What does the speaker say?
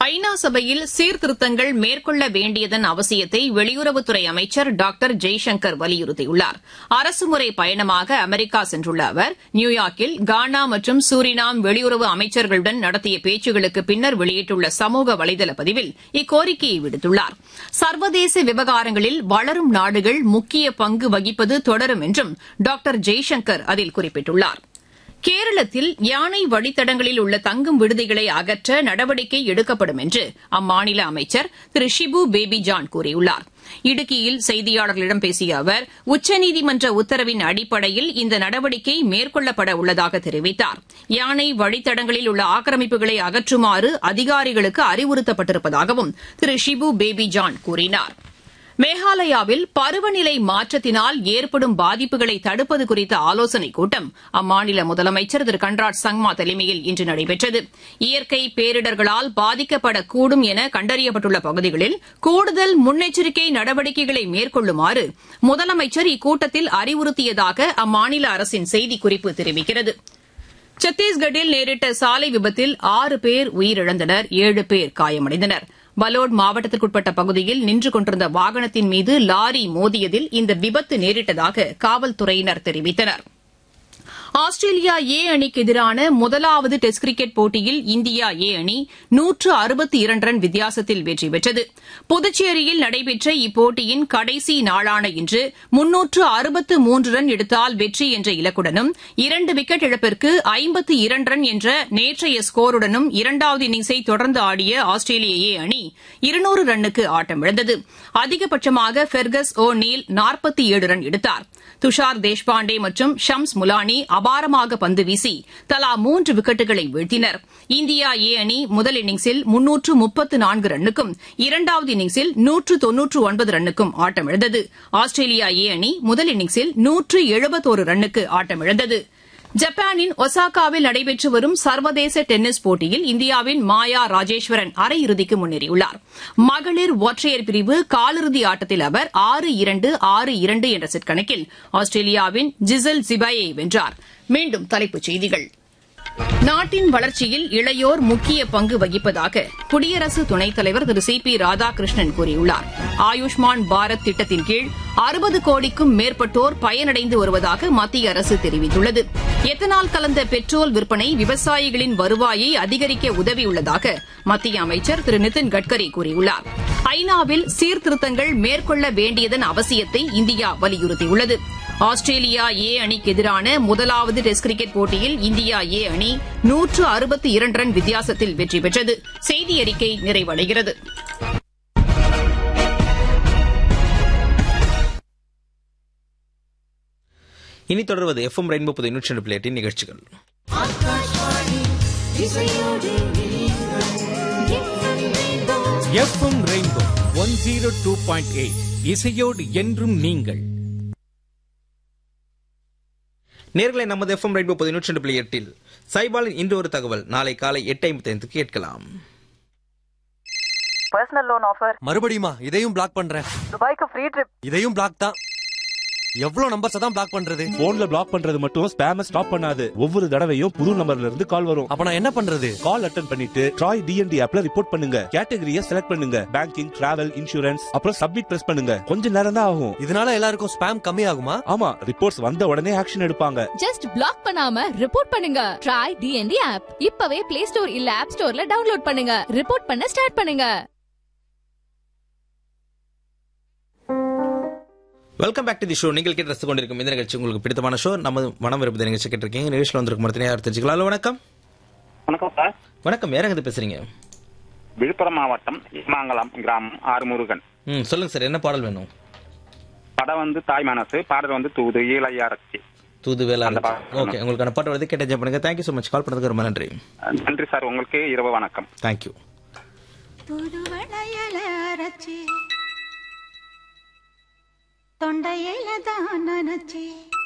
ஐநா சபையில் சீர்திருத்தங்கள் மேற்கொள்ள வேண்டியதன் அவசியத்தை வெளியுறவுத்துறை அமைச்சர் டாக்டர் ஜெய்சங்கர் வலியுறுத்தியுள்ளார் அரசுமுறை பயணமாக அமெரிக்கா சென்றுள்ள அவர் நியூயார்க்கில் கானா மற்றும் சூரினாம் வெளியுறவு அமைச்சர்களுடன் நடத்திய பேச்சுகளுக்கு பின்னர் வெளியிட்டுள்ள சமூக வலைதள பதிவில் இக்கோரிக்கையை விடுத்துள்ளார் சர்வதேச விவகாரங்களில் வளரும் நாடுகள் முக்கிய பங்கு வகிப்பது தொடரும் என்றும் டாக்டர் ஜெய்சங்கர் அதில் குறிப்பிட்டுள்ளார் கேரளத்தில் யானை வழித்தடங்களில் உள்ள தங்கும் விடுதிகளை அகற்ற நடவடிக்கை எடுக்கப்படும் என்று அம்மாநில அமைச்சர் திரு ஷிபு பேபி ஜான் கூறியுள்ளார் இடுக்கியில் செய்தியாளர்களிடம் பேசிய அவர் உச்சநீதிமன்ற உத்தரவின் அடிப்படையில் இந்த நடவடிக்கை மேற்கொள்ளப்பட உள்ளதாக தெரிவித்தார் யானை வழித்தடங்களில் உள்ள ஆக்கிரமிப்புகளை அகற்றுமாறு அதிகாரிகளுக்கு அறிவுறுத்தப்பட்டிருப்பதாகவும் திரு ஷிபு பேபி ஜான் கூறினார் மேகாலயாவில் பருவநிலை மாற்றத்தினால் ஏற்படும் பாதிப்புகளை தடுப்பது குறித்த ஆலோசனைக் கூட்டம் அம்மாநில முதலமைச்சர் திரு கன்ராட் சங்மா தலைமையில் இன்று நடைபெற்றது இயற்கை பேரிடர்களால் பாதிக்கப்படக்கூடும் என கண்டறியப்பட்டுள்ள பகுதிகளில் கூடுதல் முன்னெச்சரிக்கை நடவடிக்கைகளை மேற்கொள்ளுமாறு முதலமைச்சர் இக்கூட்டத்தில் அறிவுறுத்தியதாக அம்மாநில அரசின் செய்திக்குறிப்பு தெரிவிக்கிறது சத்தீஸ்கட்டில் நேரிட்ட சாலை விபத்தில் ஆறு பேர் உயிரிழந்தனர் ஏழு பேர் காயமடைந்தனர் பலோட் மாவட்டத்திற்குட்பட்ட பகுதியில் நின்று கொண்டிருந்த வாகனத்தின் மீது லாரி மோதியதில் இந்த விபத்து நேரிட்டதாக காவல்துறையினர் தெரிவித்தனர் ஆஸ்திரேலியா ஏ அணிக்கு எதிரான முதலாவது டெஸ்ட் கிரிக்கெட் போட்டியில் இந்தியா ஏ அணி நூற்று அறுபத்தி இரண்டு ரன் வித்தியாசத்தில் வெற்றி பெற்றது புதுச்சேரியில் நடைபெற்ற இப்போட்டியின் கடைசி நாளான இன்று முன்னூற்று அறுபத்து மூன்று ரன் எடுத்தால் வெற்றி என்ற இலக்குடனும் இரண்டு விக்கெட் இழப்பிற்கு ஐம்பத்து இரண்டு ரன் என்ற நேற்றைய ஸ்கோருடனும் இரண்டாவது இன்னிங்ஸை தொடர்ந்து ஆடிய ஆஸ்திரேலிய ஏ அணி இருநூறு ரன்னுக்கு ஆட்டமிழந்தது அதிகபட்சமாக பெர்கஸ் ஓ நீல் நாற்பத்தி ஏழு ரன் எடுத்தார் துஷார் தேஷ்பாண்டே மற்றும் ஷம்ஸ் முலானி அபாரமாக பந்து வீசி தலா மூன்று விக்கெட்டுகளை வீழ்த்தினர் இந்தியா ஏ அணி முதல் இன்னிங்ஸில் முன்னூற்று முப்பத்து நான்கு ரன்னுக்கும் இரண்டாவது இன்னிங்ஸில் நூற்று தொன்னூற்று ஒன்பது ரன்னுக்கும் ஆட்டமிழந்தது ஆஸ்திரேலியா ஏ அணி முதல் இன்னிங்ஸில் நூற்று எழுபத்தோரு ரன்னுக்கு ஆட்டமிழந்தது ஜப்பானின் ஒசாகாவில் நடைபெற்று வரும் சர்வதேச டென்னிஸ் போட்டியில் இந்தியாவின் மாயா ராஜேஸ்வரன் அரையிறுதிக்கு முன்னேறியுள்ளார் மகளிர் ஒற்றையர் பிரிவு காலிறுதி ஆட்டத்தில் அவர் ஆறு இரண்டு ஆறு இரண்டு என்ற செட் கணக்கில் ஆஸ்திரேலியாவின் ஜிசல் ஜிபாயை வென்றார் மீண்டும் தலைப்புச் செய்திகள் நாட்டின் வளர்ச்சியில் இளையோர் முக்கிய பங்கு வகிப்பதாக குடியரசு துணைத் தலைவர் திரு சி பி ராதாகிருஷ்ணன் கூறியுள்ளார் ஆயுஷ்மான் பாரத் திட்டத்தின் கீழ் அறுபது கோடிக்கும் மேற்பட்டோர் பயனடைந்து வருவதாக மத்திய அரசு தெரிவித்துள்ளது எத்தனால் கலந்த பெட்ரோல் விற்பனை விவசாயிகளின் வருவாயை அதிகரிக்க உதவியுள்ளதாக மத்திய அமைச்சர் திரு நிதின் கட்கரி கூறியுள்ளார் ஐநாவில் சீர்திருத்தங்கள் மேற்கொள்ள வேண்டியதன் அவசியத்தை இந்தியா வலியுறுத்தியுள்ளது ஆஸ்திரேலியா ஏ அணிக்கு எதிரான முதலாவது டெஸ்ட் கிரிக்கெட் போட்டியில் இந்தியா ஏ அணி நூற்று அறுபத்தி இரண்டு ரன் வித்தியாசத்தில் வெற்றி பெற்றது செய்தி அறிக்கை நிறைவடைகிறது இனி தொடர்வது எஃப்எம் ரெயின்போ புது நூற்றி ரெண்டு பிளேட்டின் நிகழ்ச்சிகள் FM rainbow one zero two point eight இசையோடு என்றும் நீங்கள் நேர்களை நமது எஃப்எம் ரெயின்போ புது நூற்றி ரெண்டு புள்ளி எட்டில் சைபாலின் இன்று ஒரு தகவல் நாளை காலை எட்டு ஐம்பத்தி ஐந்துக்கு கேட்கலாம் பர்சனல் லோன் ஆஃபர் மறுபடியுமா இதையும் பிளாக் பண்றேன் துபாய்க்கு ஃப்ரீ ட்ரிப் இதையும் பிளாக் தான் எவ்வளவு நம்பர்ஸ் தான் பிளாக் பண்றது போன்ல பிளாக் பண்றது மட்டும் ஸ்பேம ஸ்டாப் பண்ணாது ஒவ்வொரு தடவையும் புது நம்பர்ல இருந்து கால் வரும் அப்ப நான் என்ன பண்றது கால் அட்டன் பண்ணிட்டு ட்ராய் டிஎன்டி ஆப்ல ரிப்போர்ட் பண்ணுங்க கேட்டகரியை செலக்ட் பண்ணுங்க பேங்கிங் டிராவல் இன்சூரன்ஸ் அப்புறம் சப்மிட் பிரஸ் பண்ணுங்க கொஞ்ச நேரம் தான் ஆகும் இதனால எல்லாருக்கும் ஸ்பேம் கம்மி ஆகுமா ஆமா ரிப்போர்ட்ஸ் வந்த உடனே ஆக்ஷன் எடுப்பாங்க ஜஸ்ட் பிளாக் பண்ணாம ரிப்போர்ட் பண்ணுங்க ட்ரை டிஎன்டி ஆப் இப்பவே பிளே ஸ்டோர் இல்ல ஆப் ஸ்டோர்ல டவுன்லோட் பண்ணுங்க ரிப்போர்ட் பண்ண ஸ்டார்ட் பண்ணுங்க welcome back to the show நீங்கள் கேட்டு ரசித்துக் கொண்டிருக்கும் இந்த நிகழ்ச்சி உங்களுக்கு பிடித்தமான ஷோ நம்ம மனம் விருப்பத நிகழ்ச்சி கேட்டிருக்கீங்க நிகழ்ச்சியில் வந்திருக்கும் மரத்தினை யார் தெரிஞ்சுக்கலாம் ஹலோ வணக்கம் வணக்கம் சார் வணக்கம் யாரங்க பேசுறீங்க விழுப்புரம் மாவட்டம் இமாங்கலம் கிராமம் ஆறுமுருகன் ம் சொல்லுங்க சார் என்ன பாடல் வேணும் படம் வந்து தாய் மனசு பாடல் வந்து தூது ஈழையாரச்சி தூது வேலா அந்த பாடல் ஓகே உங்களுக்கான பாட்டு வருது கேட்ட ஜெய் பண்ணுங்க தேங்க்யூ ஸோ மச் கால் பண்ணதுக்கு ரொம்ப நன்றி நன்றி சார் உங்களுக்கு இரவு வணக்கம் தேங்க்யூ புதுவளையல அரைச்சி தொண்டையில தான் நினைச்சி